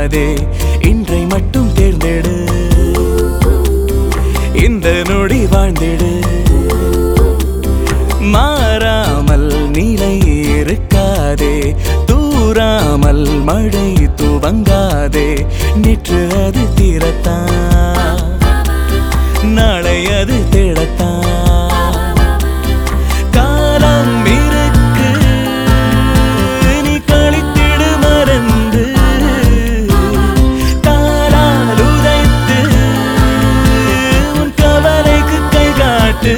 தூங்காதே இன்றை மட்டும் தேர்ந்தெடு இந்த நொடி வாழ்ந்திடு மாறாமல் நிலை இருக்காதே தூராமல் மழை துவங்காதே நேற்று அது தீரத்தான் நாளை அது தேடத்தான் காலம் இருக்கு நீ கழித்திடு மறந்து காலால் உதைத்து உன் கவலைக்கு கை காட்டு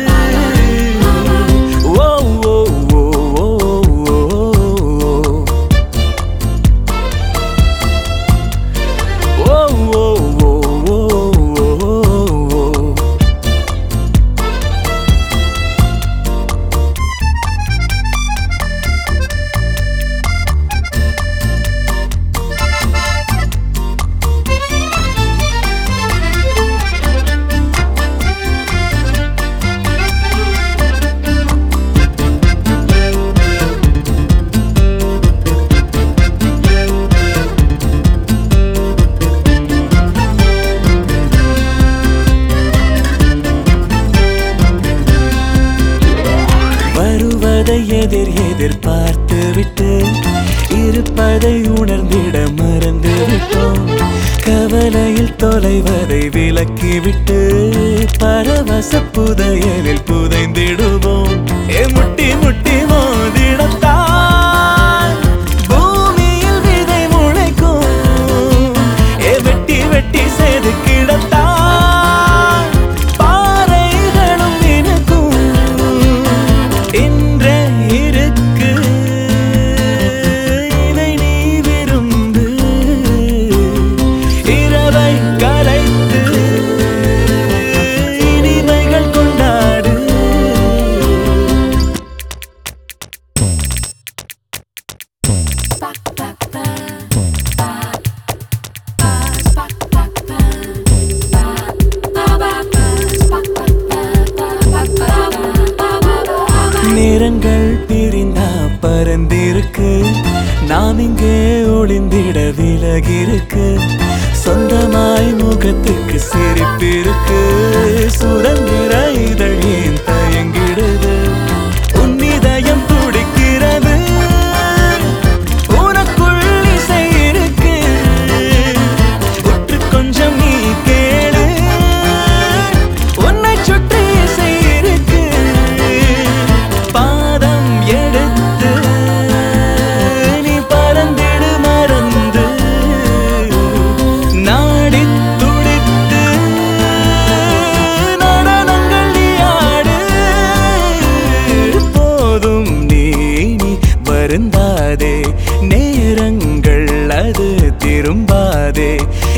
ஓ ஓ ஓ ஓ ஓ ஓ ஓ ஓ ஓ வருவதை எதிர் எதிர் பார்த்து விட்டு இருப்பதை உணர்ந்திட மறந்து விட்டோம் கவலையில் தொலைவதை விலக்கி விட்டு பரவச புதையலில் புதைந்திடுவோம் ஏ முட்டி முட்டி மோதிடத்தான் பூமியில் விதை முளைக்கும் ஏ வெட்டி வெட்டி செய்து கிடத்தான் பாறைகளும் இனுக்கும் இன்றே இருக்கு இதை நீ விரும்பு இரவை கலைத்து இனிமைகள் கொண்டாடு நேரங்கள் பிரிந்தா பறந்திருக்கு நாம் இங்கே ஒளிந்திட விலகிருக்கு சொந்தமாய் முகத்துக்கு சிரிப்பிருக்கு சுதந்திர இதழ் ஏன் தயங்கிடுது உன் இதயம் துடிக்கிறது உனக்குள் இசை இருக்கு உற்று கொஞ்சம் நீ கேளு உன்னை சுற்றி இசை இருக்கு பாதம் எடுத்து நீ பறந்திடு மறந்து நாடி துடித்து நடனங்கள் நீ ஆடு போதும் நீ நீ வருந்தாதே நேரங்கள் அது திரும்பாதே